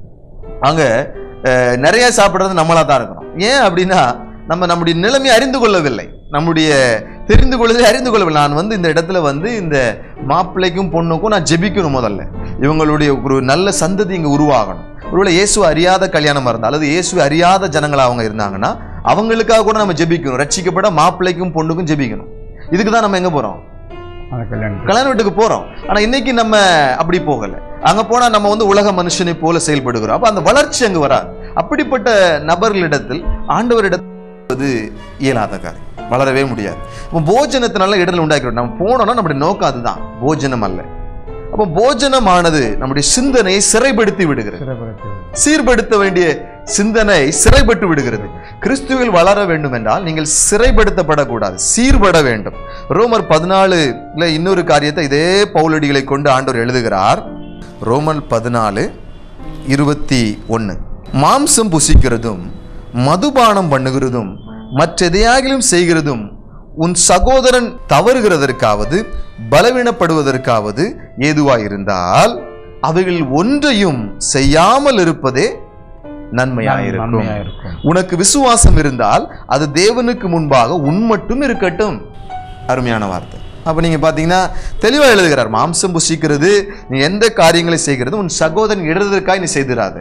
அங்க அஹ், நிறைய சாப்பிட்றது நம்மளா தான் இருக்கணும் ஏன் அப்படின்னா நம்ம நம்முடைய நிலைமையை அறிந்து கொள்ளவில்லை நம்முடைய தெரிந்து கொள்வதை அறிந்து கொள்ளவில்லை நான் வந்து இந்த இடத்துல வந்து இந்த மாப்பிள்ளைக்கும் பொண்ணுக்கும் நான் ஜெபிக்கணும் முதல்ல இவங்களுடைய ஒரு நல்ல சந்ததி இங்க உருவாகணும் ஒருவேளை இயேசு அறியாத கல்யாணமா இருந்தா அல்லது இயேசு அறியாத ஜனங்களா அவங்க இருந்தாங்கன்னா அவங்களுக்காக கூட நம்ம ஜெபிக்கணும் ரட்சிக்கப்பட மாப்பிள்ளைக்கும் பொண்ணுக்கும் ஜெபிக்கணும் இதுக்கு தான் நம்ம எங்க போறோம் அந்த கல்யாணம் கல்யாண வீட்டுக்கு போறோம் ஆனா இன்னைக்கு நம்ம அப்படி போகல அங்க போனா நம்ம வந்து உலக மனுஷனை போல செயல்படுகிறோம் அப்ப அந்த வளர்ச்சி அங்க வராது அப்படிப்பட்ட நபர்களிடத்தில் ஆண்டவரிடத்தில் இயலாத காரியம் வளரவே முடியாது அப்போ போஜனத்தினால இடத்துல உண்டாக்கி நம்ம போனோம்னா நம்முடைய நோக்கம் அதுதான் போஜனம் அல்ல அப்போ போஜனமானது நம்முடைய சிந்தனையை சிறைப்படுத்தி விடுகிறது சீர்படுத்த வேண்டிய சிந்தனை சிறைப்பட்டு விடுகிறது கிறிஸ்துவில் வளர வேண்டும் என்றால் நீங்கள் சிறைப்படுத்தப்படக்கூடாது சீர்பட வேண்டும் ரோமர் பதினாலுல இன்னொரு காரியத்தை இதே பவுலடிகளை கொண்டு ஆண்டவர் எழுதுகிறார் ரோமன் பதினாலு இருபத்தி ஒன்று மாம்சம் புசிக்கிறதும் மதுபானம் பண்ணுகிறதும் மற்றெதையாகிலும் செய்கிறதும் உன் சகோதரன் தவறுகிறதற்காவது பலவீனப்படுவதற்காவது ஏதுவாயிருந்தால் அவைகள் ஒன்றையும் செய்யாமல் இருப்பதே நன்மையாயிருக்கும் நன்மையாயிருக்கும் உனக்கு விசுவாசம் இருந்தால் அது தேவனுக்கு முன்பாக உன் மட்டும் இருக்கட்டும் அருமையான வார்த்தை அப்ப நீங்க பாத்தீங்கன்னா தெளிவா எழுதுகிறார் மாம்சம் புசிக்கிறது நீ எந்த காரியங்களை செய்கிறது உன் சகோதரன் இடறதற்காய் நீ செய்திராத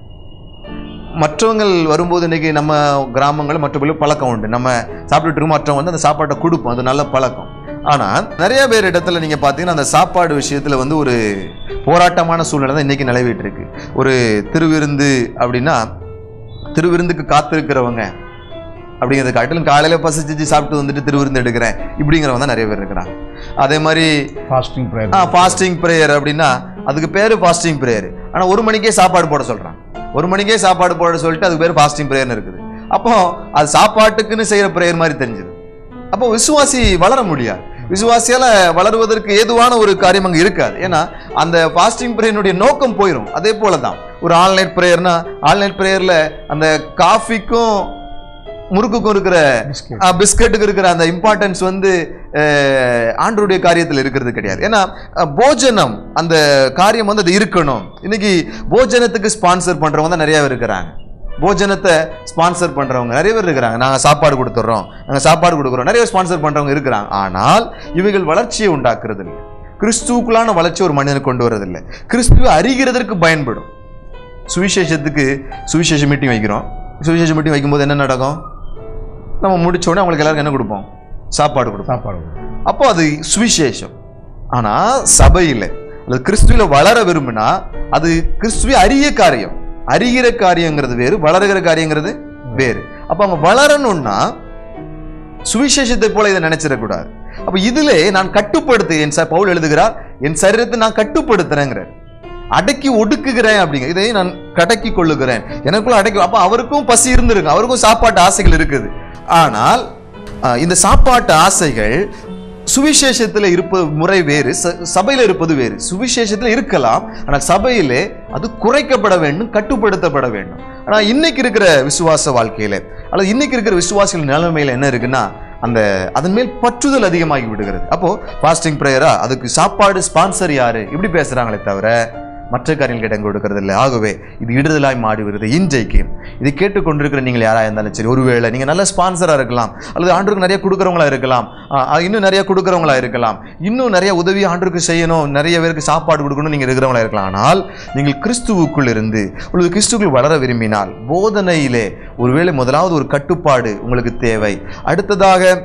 மற்றவங்கள் வரும்போது இன்னைக்கு நம்ம கிராமங்கள் மற்றவங்களுக்கு பழக்கம் உண்டு நம்ம சாப்பிட்டுட்டு இருக்கோம் மற்றவங்க வந்து அந்த சாப்பாட்டை கொடுப்போம் அது நல்ல பழக்கம் ஆனா நிறைய பேர் இடத்துல நீங்க பாத்தீங்கன்னா அந்த சாப்பாடு விஷயத்துல வந்து ஒரு போராட்டமான சூழ்நிலை தான் இன்னைக்கு நிலவிட்டு இருக்கு ஒரு திருவிருந்து அப்படின்னா திருவிருந்துக்கு காத்திருக்கிறவங்க அப்படிங்கிறத காட்டிலும் காலையில பசிச்சு சாப்பிட்டு வந்துட்டு திருவிருந்து எடுக்கிறேன் இப்படிங்கிறவங்க தான் நிறைய பேர் இருக்கிறாங்க அதே மாதிரி ஃபாஸ்டிங் ப்ரேயர் ஆ ஃபாஸ்டிங் ப்ரேயர் அப்படின்னா அதுக்கு பேர் ஃபாஸ்டிங் ப்ரேயர் ஆனால் ஒரு மணிக்கே சாப்பாடு போட சொல்கிறான் ஒரு மணிக்கே சாப்பாடு போட சொல்லிட்டு அதுக்கு பேர் ஃபாஸ்டிங் ப்ரேயர்னு இருக்குது அப்போ அது சாப்பாட்டுக்குன்னு செய்கிற ப்ரேயர் மாதிரி தெரிஞ்சுது அப்போ விசுவாசி வளர முடியாது விசுவாசியால வளருவதற்கு ஏதுவான ஒரு காரியம் அங்கே இருக்காது ஏன்னா அந்த ஃபாஸ்டிங் ப்ரேயனுடைய நோக்கம் போயிடும் அதே போல தான் ஒரு ஆல்நைட் ப்ரேயர்னா ஆல்நைட் ப்ரேயரில் அந்த காஃபிக்கும் முறுக்குக்கும் இருக்கிற பிஸ்கெட் ஆஹ் பிஸ்கட்டுக்கு இருக்கிற அந்த இம்பார்ட்டன்ஸ் வந்து அஹ், ஆண்டவருடைய காரியத்தில் இருக்கிறது கிடையாது ஏன்னா அஹ், போஜனம் அந்த காரியம் வந்து அது இருக்கணும் இன்னைக்கு போஜனத்துக்கு ஸ்பான்சர் பண்றவங்க தான் நிறைய பேர் இருக்கிறாங்க போஜனத்தை ஸ்பான்சர் பண்றவங்க நிறைய பேர் இருக்கிறாங்க நாங்க சாப்பாடு கொடுத்துட்றோம் நாங்க சாப்பாடு கொடுக்குறோம் நிறைய ஸ்பான்சர் பண்றவங்க இருக்கிறாங்க ஆனால் இவைகள் வளர்ச்சியை உண்டாக்குறது இல்லை கிறிஸ்துவுக்குள்ளான வளர்ச்சி ஒரு மனிதனுக்கு கொண்டு வரதில்லை கிறிஸ்துவை அறிகிறதற்கு பயன்படும் சுவிசேஷத்துக்கு சுவிசேஷ மீட்டிங் வைக்கிறோம் சுவிசேஷ மீட்டிங் வைக்கும்போது என்ன நடக்கும் நம்ம முடிச்ச உடனே அவங்களுக்கு எல்லாருக்கும் என்ன கொடுப்போம் சாப்பாடு கொடுப்போம் சாப்பாடு அப்போ அது சுவிசேஷம் ஆனா சபையில் அல்லது கிறிஸ்துவில வளர விரும்பினா அது கிறிஸ்துவை அறிய காரியம் அறிகிற காரியங்கிறது வேறு வளருகிற காரியங்கிறது வேறு அப்ப அவங்க வளரணும்னா சுவிசேஷத்தை போல இதை நினைச்சிடக்கூடாது அப்ப இதிலே நான் கட்டுப்படுத்து என் ச- பவுல் எழுதுகிறார் என் சரீரத்தை நான் கட்டுப்படுத்துறேங்கிறார் அடக்கி ஒடுக்குகிறேன் அப்படிங்க இதை நான் கடக்கி கொள்ளுகிறேன் எனக்குள்ள அடக்கி அப்ப அவருக்கும் பசி இருந்திருக்கு அவருக்கும் சாப்பாட்டு ஆசைகள் இருக்குது ஆனால் அஹ், இந்த சாப்பாட்டு ஆசைகள் சுவிசேஷத்தில் இருப்பது முறை வேறு ச- சபையில இருப்பது வேறு சுவிசேஷத்தில் இருக்கலாம் ஆனால் சபையிலே அது குறைக்கப்பட வேண்டும் கட்டுப்படுத்தப்பட வேண்டும் ஆனால் இன்னைக்கு இருக்கிற விசுவாச வாழ்க்கையில அல்லது இன்னைக்கு இருக்கிற விசுவாசிகள் நிலைமையில என்ன இருக்குன்னா அந்த அதன் மேல் பற்றுதல் அதிகமாகி விடுகிறது அப்போ ஃபாஸ்டிங் ப்ரேயரா அதுக்கு சாப்பாடு ஸ்பான்சர் யாரு இப்படி பேசுறாங்களே தவிர மற்ற காரியங்கள் இடம் கொடுக்கறது இல்லை ஆகவே இது இடுதலாய் மாறி வருது இன்றைக்கு இதை கேட்டுக்கொண்டிருக்கிற நீங்கள் யாரா இருந்தாலும் சரி ஒருவேளை நீங்க நல்ல ஸ்பான்சரா இருக்கலாம் அல்லது ஆண்டுக்கு நிறைய கொடுக்குறவங்களா இருக்கலாம் ஆ, ஆ, இன்னும் நிறைய கொடுக்குறவங்களா இருக்கலாம் இன்னும் நிறைய உதவி ஆண்டுக்கு செய்யணும் நிறைய பேருக்கு சாப்பாடு கொடுக்கணும் நீங்க இருக்கிறவங்களா இருக்கலாம் ஆனால் நீங்கள் கிறிஸ்துவுக்குள் இருந்து அல்லது கிறிஸ்துவுக்குள் வளர விரும்பினால் போதனையிலே ஒருவேளை முதலாவது ஒரு கட்டுப்பாடு உங்களுக்கு தேவை அடுத்ததாக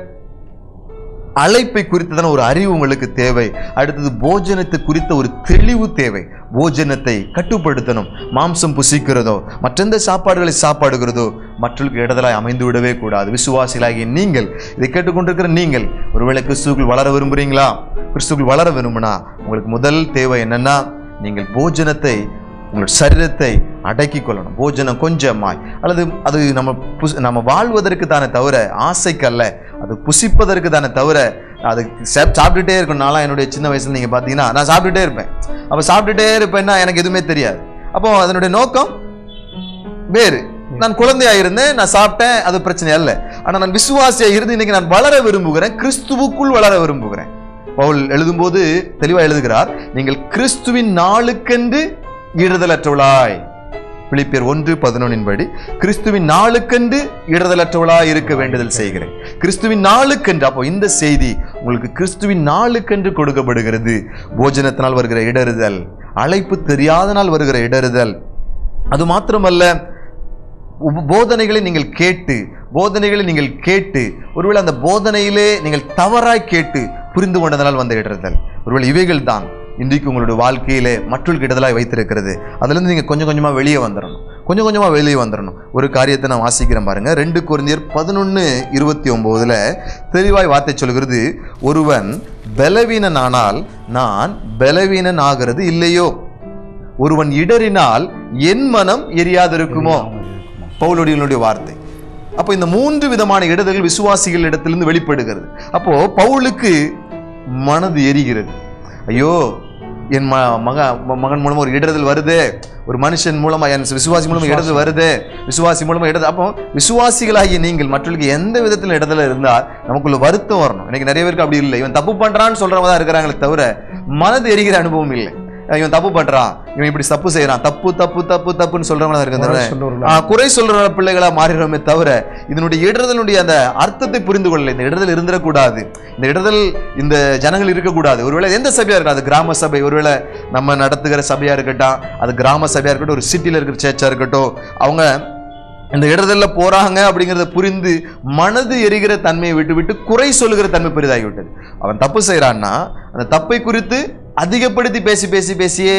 அழைப்பை குறித்ததான ஒரு அறிவு உங்களுக்கு தேவை அடுத்தது போஜனத்தை குறித்த ஒரு தெளிவு தேவை போஜனத்தை கட்டுப்படுத்தணும் மாம்சம் புசிக்கிறதோ மற்றெந்த சாப்பாடுகளை சாப்பாடுகிறதோ மற்றவர்களுக்கு இடதலாய் அமைந்து விடவே கூடாது விசுவாசிகளாகிய நீங்கள் இதை கேட்டுக்கொண்டிருக்கிற நீங்கள் ஒருவேளை கிறிஸ்துவுக்குள் வளர விரும்புறீங்களா கிறிஸ்துவுக்குள் வளர விரும்புனா உங்களுக்கு முதல் தேவை என்னன்னா நீங்கள் போஜனத்தை உங்கள் சரீரத்தை அடக்கி கொள்ளணும் போஜனம் கொஞ்சமாய் அல்லது அது நம்ம புஸ் நம்ம வாழ்வதற்கு தானே தவிர ஆசைக்கல்ல அது புசிப்பதற்கு தானே தவிர அது சாப்- சாப்பிட்டுட்டே இருக்கணும் நான்லாம் என்னுடைய சின்ன வயசுல நீங்கள் பார்த்தீங்கன்னா நான் சாப்பிட்டுட்டே இருப்பேன் அப்போ சாப்பிட்டுட்டே இருப்பேன்னா எனக்கு எதுவுமே தெரியாது அப்போ அதனுடைய நோக்கம் வேறு நான் குழந்தையா இருந்தேன் நான் சாப்பிட்டேன் அது பிரச்சனை அல்ல ஆனா நான் விசுவாசியா இருந்து இன்னைக்கு நான் வளர விரும்புகிறேன் கிறிஸ்துவுக்குள் வளர விரும்புகிறேன் பவுல் எழுதும்போது தெளிவா எழுதுகிறார் நீங்கள் கிறிஸ்துவின் நாளுக்கென்று ஈடுதலற்றவளாய் பிலிப்பியர் ஒன்று பதினொன்னின் படி கிறிஸ்துவின் நாளுக்கென்று இடதலற்றவளாய் இருக்க வேண்டுதல் செய்கிறேன் கிறிஸ்துவின் நாளுக்கென்று அப்போ இந்த செய்தி உங்களுக்கு கிறிஸ்துவின் நாளுக்கென்று கொடுக்கப்படுகிறது போஜனத்தினால் வருகிற இடறுதல் அழைப்பு தெரியாதனால் வருகிற இடறுதல் அது மாத்திரமல்ல உப- போதனைகளை நீங்கள் கேட்டு போதனைகளை நீங்கள் கேட்டு ஒருவேளை அந்த போதனையிலே நீங்கள் தவறாய் கேட்டு புரிந்து கொண்டதனால் வந்த இடறுதல் ஒருவேளை இவைகள் தான் இன்றைக்கு உங்களுடைய வாழ்க்கையிலே மற்றொரு இடதலாய் வைத்திருக்கிறது அதுலேருந்து நீங்கள் கொஞ்சம் கொஞ்சமாக வெளியே வந்துடணும் கொஞ்சம் கொஞ்சமாக வெளியே வந்துடணும் ஒரு காரியத்தை நான் வாசிக்கிறேன் பாருங்க ரெண்டு குருந்தியர் பதினொன்று இருபத்தி ஒம்போதில் தெளிவாய் வார்த்தை சொல்கிறது ஒருவன் பலவீனனானால் நான் பலவீனன் ஆகிறது இல்லையோ ஒருவன் இடறினால் என் மனம் எரியாதிருக்குமோ பவுலடிகளுடைய வார்த்தை அப்போ இந்த மூன்று விதமான இடர்கள் விசுவாசிகள் இடத்திலிருந்து வெளிப்படுகிறது அப்போ பவுலுக்கு மனது எரிகிறது ஐயோ என் ம மக ம- மகன் மூலமா ஒரு இடர்கள் வருது ஒரு மனுஷன் மூலமா என் விசுவாசி மூலமா இடர்கள் வருது விசுவாசி மூலமா இடர்கள் அப்போ விசுவாசிகளாகிய நீங்கள் மற்றவர்களுக்கு எந்த விதத்தில் இடத்துல இருந்தால் நமக்குள்ள வருத்தம் வரணும் இன்னைக்கு நிறைய பேருக்கு அப்படி இல்லை இவன் தப்பு பண்றான்னு சொல்றவங்க தான் இருக்கிறாங்களே தவிர மனது எரிகிற அனுபவம் இல்லை இவன் தப்பு பண்றான் இவன் இப்படி தப்பு செய்யறான் தப்பு தப்பு தப்பு தப்புன்னு சொல்றவங்க தான் இருக்கிறது குறை சொல்றவர்களா? ஆ, குறை சொல்ற பிள்ளைகளா மாறிடுறோமே தவிர இதனுடைய இடர்தலுடைய அந்த அர்த்தத்தை புரிந்து கொள்ளல இந்த இடர்தல் இருந்துடக்கூடாது இந்த இடர்தல் இந்த ஜனங்கள் இருக்கக்கூடாது ஒருவேளை எந்த சபையா இருக்கட்டும் அது கிராம சபை ஒருவேளை நம்ம நடத்துகிற சபையா இருக்கட்டும் அது கிராம சபையா இருக்கட்டும் ஒரு சிட்டில இருக்கிற சேர்ச்சா இருக்கட்டும் அவங்க இந்த இடர்தல்ல போறாங்க அப்படிங்கிறத புரிந்து மனது எரிகிற தன்மையை விட்டு விட்டு குறை சொல்லுகிற தன்மை பெரிதாகி விட்டது அவன் தப்பு செய்றான்னா அந்த தப்பை குறித்து அதிகப்படுத்தி பேசி பேசி பேசியே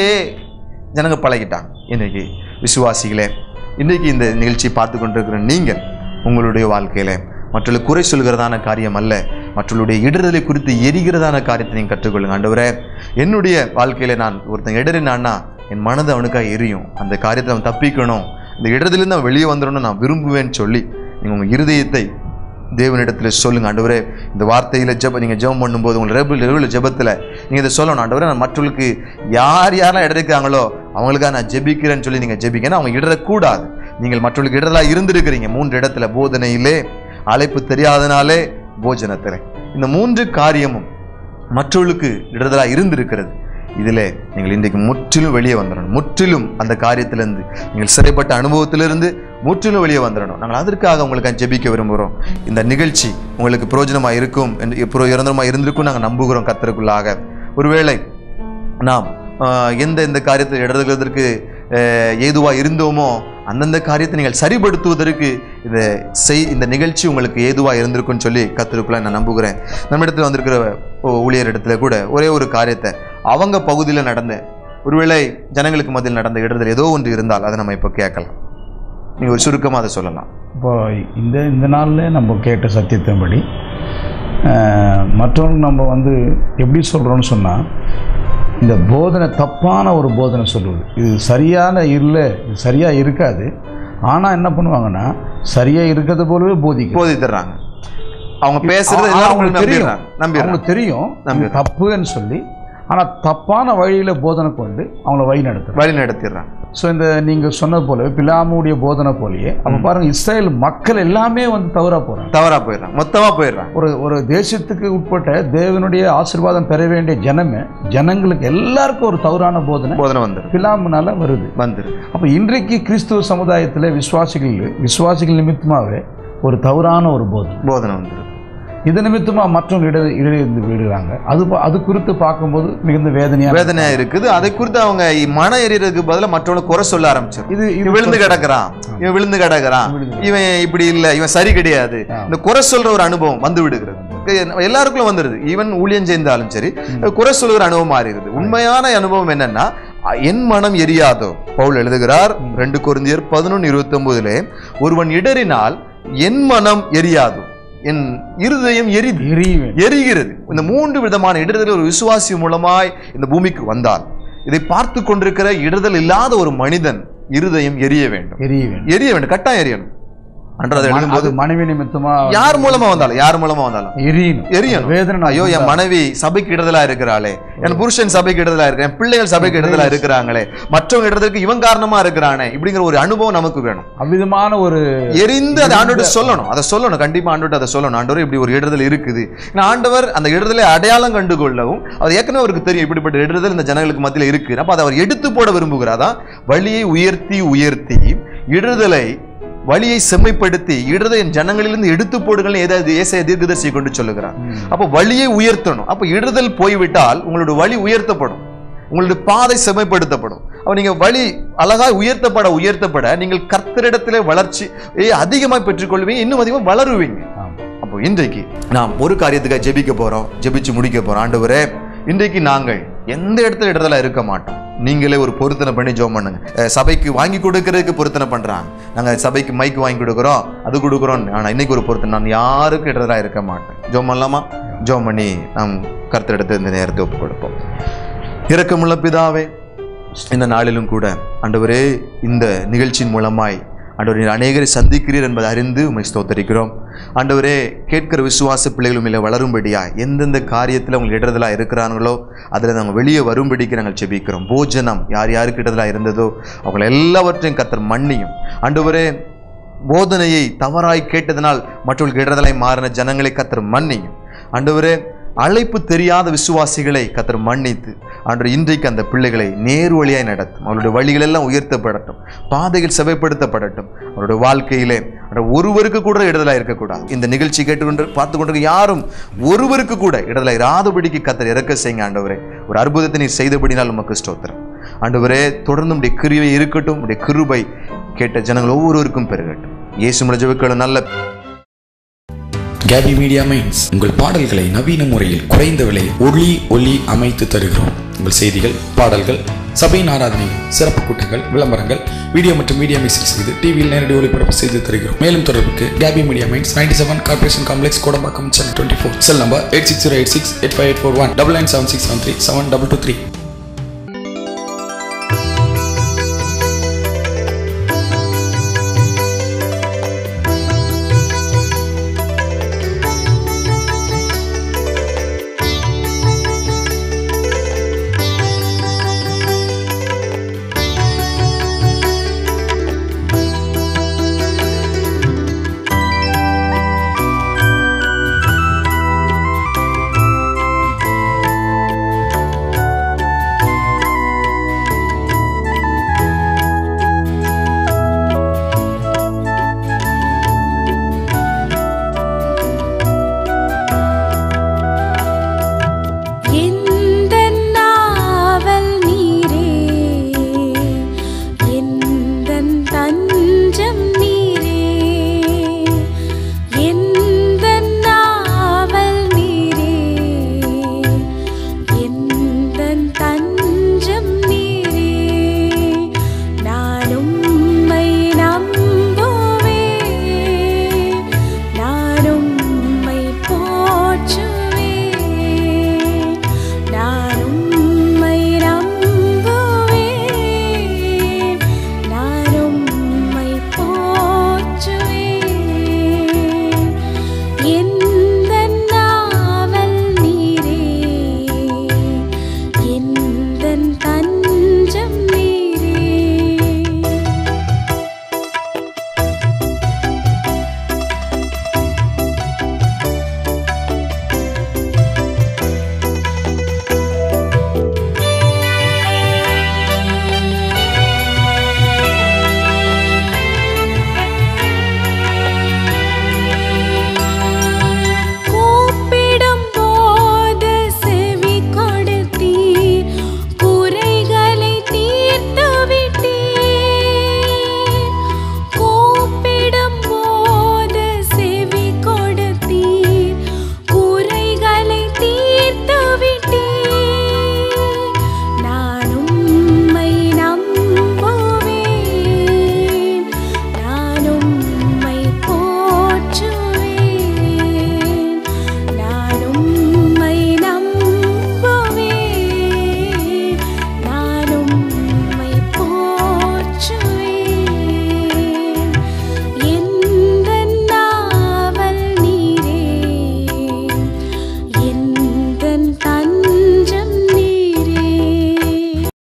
ஜனங்க பழகிட்டாங்க இன்னைக்கு விசுவாசிகளே இன்றைக்கு இந்த நிகழ்ச்சி பார்த்து கொண்டிருக்கிற நீங்கள் உங்களுடைய வாழ்க்கையில மற்றவர்களுக்கு குறை சொல்கிறதான காரியம் அல்ல மற்றவர்களுடைய இடர்தலை குறித்து எரிகிறதான காரியத்தை நீங்கள் கற்றுக்கொள்ளுங்க ஆண்டவரே என்னுடைய வாழ்க்கையில நான் ஒருத்தன் இடறினான்னா என் மனது அவனுக்காக எரியும் அந்த காரியத்தை அவன் தப்பிக்கணும் இந்த இடத்துலேருந்து அவன் வெளியே வந்துடணும்னு நான் விரும்புவேன்னு சொல்லி நீங்கள் உங்கள் இருதயத்தை தேவனிடத்தில் சொல்லுங்க ஆண்டவரே இந்த வார்த்தையில் ஜெப நீங்கள் ஜெபம் பண்ணும்போது உங்கள் ரெபுல் ரெபுல ஜெபத்தில் நீங்கள் இதை சொல்லணும் ஆண்டவரே நான் மற்றவர்களுக்கு யார் யாரெல்லாம் இடருக்காங்களோ அவங்களுக்காக நான் ஜெபிக்கிறேன்னு சொல்லி நீங்கள் ஜெபிக்க ஏன்னா அவங்க இடரக்கூடாது நீங்கள் மற்றவர்களுக்கு இடரலாக இருந்திருக்கிறீங்க மூன்று இடத்துல போதனையிலே அழைப்பு தெரியாதனாலே போஜனத்தில் இந்த மூன்று காரியமும் மற்றவர்களுக்கு இடரலாக இருந்திருக்கிறது இதில் நீங்கள் இன்றைக்கு முற்றிலும் வெளியே வந்துடணும் முற்றிலும் அந்த காரியத்திலிருந்து நீங்கள் சிறைப்பட்ட அனுபவத்திலிருந்து முற்றிலும் வெளியே வந்துடணும் நாங்கள் அதற்காக உங்களுக்கு ஜெபிக்க விரும்புகிறோம் இந்த நிகழ்ச்சி உங்களுக்கு பிரயோஜனமாக இருக்கும் என்று பிரயோஜனமாக இருந்திருக்கும் நாங்கள் நம்புகிறோம் கத்தருக்குள்ளாக ஒருவேளை நாம் ஆஹ், எந்த எந்த காரியத்தை இடறுவதற்கு ஏதுவாக இருந்தோமோ அந்தந்த காரியத்தை நீங்கள் சரிப்படுத்துவதற்கு இந்த செய் இந்த நிகழ்ச்சி உங்களுக்கு ஏதுவாக இருந்திருக்கும்னு சொல்லி கத்திருக்குள்ள நான் நம்புகிறேன் நம்ம இடத்துல வந்திருக்கிற ஊ- ஊழியர் இடத்துல கூட ஒரே ஒரு காரியத்தை அவங்க பகுதியில் நடந்த ஒருவேளை ஜனங்களுக்கு மத்தியில் நடந்த இடத்துல ஏதோ ஒன்று இருந்தால் அதை நம்ம இப்போ கேட்கலாம் நீங்கள் ஒரு சுருக்கமாக அதை சொல்லலாம் இப்போ இந்த இந்த நாளில் நம்ம கேட்ட சத்தியத்தின்படி அஹ், மற்றவங்க நம்ம வந்து எப்படி சொல்கிறோன்னு சொன்னால் இந்த போதனை தப்பான ஒரு போதனை சொல்லுவது இது சரியான இல்லை இது சரியாக இருக்காது ஆனால் என்ன பண்ணுவாங்கன்னா சரியாக இருக்கிறது போலவே போதிக்கும் போதித்துறாங்க அவங்க பேசுறது ஆனா எல்லாரும் அவங்களுக்கு தெரியும். நம்பிடுறாங்க நம்பிடுறாங்க அவங்களுக்கு தெரியும் இது நம்பிடுறாங்க. தப்புன்னு சொல்லி ஆனால் தப்பான வழியில் போதனை கொண்டு அவங்கள வழி நடத்துறாங்க வழி நடத்திடுறாங்க ஸோ இந்த நீங்கள் சொன்னது போலவே பிலாமுடைய போதனை போலயே அப்போ பாருங்க இஸ்ரேல் மக்கள் எல்லாமே வந்து தவறாக போகிறாங்க தவறா போயிடுறாங்க மொத்தமா போயிடுறாங்க ஒரு ஒரு தேசத்துக்கு உட்பட்ட தேவனுடைய ஆசீர்வாதம் பெற வேண்டிய ஜனமே ஜனங்களுக்கு எல்லாருக்கும் ஒரு தவறான போதனை போதனை வந்துடும் பிலாமுனால வருது வந்துடும் அப்போ இன்றைக்கு கிறிஸ்துவ சமுதாயத்தில் விசுவாசிகள் விசுவாசிகள் நிமித்தமாகவே ஒரு தவறான ஒரு போதனை போதனை வந்துடும் இது நிமித்தமாக மற்றவங்க இட இடையிருந்து விடுறாங்க அது பா- அது குறித்து பார்க்கும்போது மிகுந்த வேதனையாக வேதனையா இருக்குது அதை குறித்து அவங்க மன எறிறதுக்கு பதிலா மற்றவங்களை குறை சொல்ல ஆரம்பிச்சிடும் இது இவன் விழுந்து கிடக்குறான் இவன் விழுந்து கிடக்குறான் விழுந்து இவன் இப்படி இல்ல இவன் சரி கிடையாது ஆ. இந்த குறை சொல்ற ஒரு அனுபவம் வந்து விடுகிறது எல்லாருக்குள்ள வந்துடுது ஈவன் ஊழியம் செய்தாலும் சரி குறை சொல்லுகிற அனுபவம் மாறிடுது உண்மையான அனுபவம் என்னன்னா அ, என் மனம் எரியாதோ பவுல் எழுதுகிறார் ரெண்டு கொரிந்தியர் பதினொன்று இருபத்தி ஒன்பதுல ஒருவன் இடறினால் என் மனம் எரியாது என் இருதயம் எரிது எரியுவேன் எரிகிறது இந்த மூன்று விதமான இடர்கள் ஒரு விசுவாசி மூலமாய் இந்த பூமிக்கு வந்தால் இதை பார்த்து கொண்டிருக்கிற இடர்கள் இல்லாத ஒரு மனிதன் இருதயம் எரிய வேண்டும் எரியுவேன் எரிய வேண்டும் கட்டாயம் எரியணும் அன்றதை எழுதும்போது அது மனைவி நிமித்தமா யார் மூலமா வந்தாலும் யார் மூலமா வந்தாலும் எரியணும் எரியணும். வேதனை ஐயோ என் மனைவி சபைக்கு இடதலா இருக்கிறாளே என் புருஷன் சபைக்கு இடதலா இருக்கு என் பிள்ளைகள் சபைக்கு இடதலா இருக்கிறாங்களே மற்றவங்க இடத்துக்கு இவன் காரணமா இருக்கிறானே இப்படிங்கிற ஒரு அனுபவம் நமக்கு வேணும் அவ்விதமான ஒரு எரிந்து அதை ஆண்டோட சொல்லணும் அதை சொல்லணும் கண்டிப்பா ஆண்டோட அதை சொல்லணும் ஆண்டவர் இப்படி ஒரு இடத்துல இருக்குது ஏன்னா ஆண்டவர் அந்த இடத்துல அடையாளம் கண்டு கொள்ளவும் அது ஏற்கனவே அவருக்கு தெரியும் இப்படிப்பட்ட இடத்துல இந்த ஜனங்களுக்கு மத்தியில் இருக்கு அப்ப அதை அவர் எடுத்து போட விரும்புகிறார் அதான் வழியை உயர்த்தி உயர்த்தி இடர்தலை வழியை செம்மைப்படுத்தி இடதை என் ஜனங்களிலிருந்து எடுத்து போடுங்கள் ஏதாவது ஏசாய தீர்க்கதரிசியை கொண்டு சொல்லுகிறார் அப்போ வழியை உயர்த்தணும் அப்போ இடர்தல் போய்விட்டால் உங்களோட வழி உயர்த்தப்படும் உங்களுடைய பாதை செம்மைப்படுத்தப்படும் அப்போ நீங்க வழி அழகாய் உயர்த்தப்பட உயர்த்தப்பட நீங்கள் கர்த்தரிடத்திலே வளர்ச்சி அதிகமாக பெற்றுக்கொள்வீங்க இன்னும் அதிகமாக வளருவீங்க ஆம். அப்போ இன்றைக்கு நாம் ஒரு காரியத்துக்காக ஜெபிக்க போறோம் ஜெபிச்சு முடிக்க போறோம் ஆண்டவரே இன்றைக்கு நாங்கள் எந்த இடத்துல இடத்துல இருக்க மாட்டோம் நீங்களே ஒரு பொருத்தனை பண்ணி ஜோம் பண்ணுங்க அஹ் சபைக்கு வாங்கி கொடுக்கறதுக்கு பொருத்தனை பண்றாங்க நாங்க சபைக்கு மைக் வாங்கி கொடுக்குறோம் அது கொடுக்குறோம் ஆனா இன்னைக்கு ஒரு பொருத்தனை நான் யாருக்கும் இடத்துல இருக்க மாட்டேன் ஜோம் பண்ணலாமா ஜோம் பண்ணி நாம் கருத்தெடுத்து இந்த நேரத்தை ஒப்பு கொடுப்போம் இரக்கமுள்ள பிதாவே இந்த நாளிலும் கூட ஆண்டவரே இந்த நிகழ்ச்சியின் மூலமாய் ஆண்டவர் நீர் அநேகரை சந்திக்கிறீர் என்பதை அறிந்து உண்மை ஸ்தோத்தரிக்கிறோம் ஆண்டவரே கேட்கிற விசுவாச பிள்ளைகளும் இல்லை வளரும்படியா எந்தெந்த காரியத்தில் அவங்க இடறதலாக இருக்கிறாங்களோ அதில் நாங்கள் வெளியே வரும்படிக்கு நாங்கள் செபிக்கிறோம் போஜனம் யார் யாருக்கு இடறதலாக இருந்ததோ அவங்களை எல்லாவற்றையும் கத்தர் மன்னியும் ஆண்டவரே போதனையை தவறாய் கேட்டதனால் மற்றவர்களுக்கு இடறதலாய் மாறின ஜனங்களை கத்தர் மன்னியும் ஆண்டவரே அழைப்பு தெரியாத விசுவாசிகளை கத்தர் மன்னித்து அன்று இன்றைக்கு அந்த பிள்ளைகளை நேர் வழியாய் நடத்தும் அவருடைய வழிகள் எல்லாம் உயர்த்தப்படட்டும் பாதைகள் செவைப்படுத்தப்படட்டும் அவருடைய வாழ்க்கையிலே அன்று ஒருவருக்கு கூட இடதலாக இருக்கக்கூடாது இந்த நிகழ்ச்சி கேட்டுக்கொண்டு பார்த்து கொண்டிருக்க யாரும் ஒருவருக்கு கூட இடதலாக இராதபடிக்கு கத்தர் இறக்க செய்யுங்க ஆண்டவரே ஒரு அற்புதத்தை நீர் செய்தபடினால் உமக்கு ஸ்தோத்திரம் ஆண்டவரே தொடர்ந்து உடைய கிருவை இருக்கட்டும் உடைய கிருபை கேட்ட ஜனங்கள் ஒவ்வொருவருக்கும் பெருகட்டும் இயேசு முழஜவுக்கள் நல்ல கேபி மீடியா மைன்ஸ் உங்கள் பாடல்களை நவீன முறையில் குறைந்த விலை ஒளி ஒலி அமைத்து தருகிறோம் உங்கள் செய்திகள் பாடல்கள் சபையின் ஆராதனை சிறப்பு கூட்டங்கள் விளம்பரங்கள் வீடியோ மற்றும் மீடியா மிக்சிங் செய்து டிவியில் நேரடி ஒளிபரப்பு செய்து தருகிறோம் மேலும் தொடர்புக்கு கேபி மீடியா மைன்ஸ் ninety seven corporation complex Kodambakkam Chennai twenty four cell number eight six zero eight six eight five eight four one double nine seven six seven three seven double two three